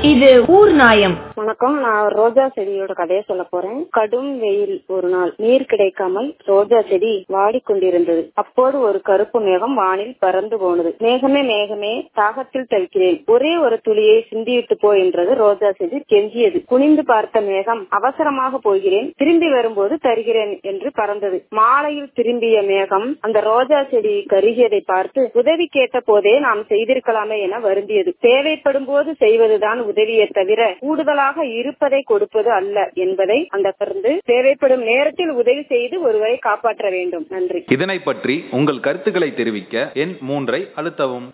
இது ஊர் நாயம் வணக்கம் நான் ரோஜா செடியோட கதையை சொல்ல போறேன் கடும் வெயில் ஒரு நாள் நீர் கிடைக்காமல் ரோஜா செடி வாடிக்கொண்டிருந்தது அப்போது ஒரு கருப்பு மேகம் வானில் பறந்து போனது மேகமே மேகமே தாகத்தில் தவிக்கிறேன் ஒரே ஒரு துளியை சிந்திவிட்டு போ என்றது ரோஜா செடி கெஞ்சியது குனிந்து பார்த்த மேகம் அவசரமாக போகிறேன் திரும்பி வரும்போது தருகிறேன் என்று பறந்தது மாலையில் திரும்பிய மேகம் அந்த ரோஜா செடி கருகியதை பார்த்து உதவி கேட்ட போதே நாம் செய்திருக்கலாமே என வருந்தியது தேவைப்படும் போது செய்வதுதான் உதவியே தவிர கூடுதலாக இருப்பதை கொடுப்பது அல்ல என்பதை அந்த கருந்து தேவைப்படும் நேரத்தில் உதவி செய்து ஒருவரை காப்பாற்ற வேண்டும் நன்றி இதனை பற்றி உங்கள் கருத்துக்களை தெரிவிக்க எண் மூன்றை அழுத்தவும்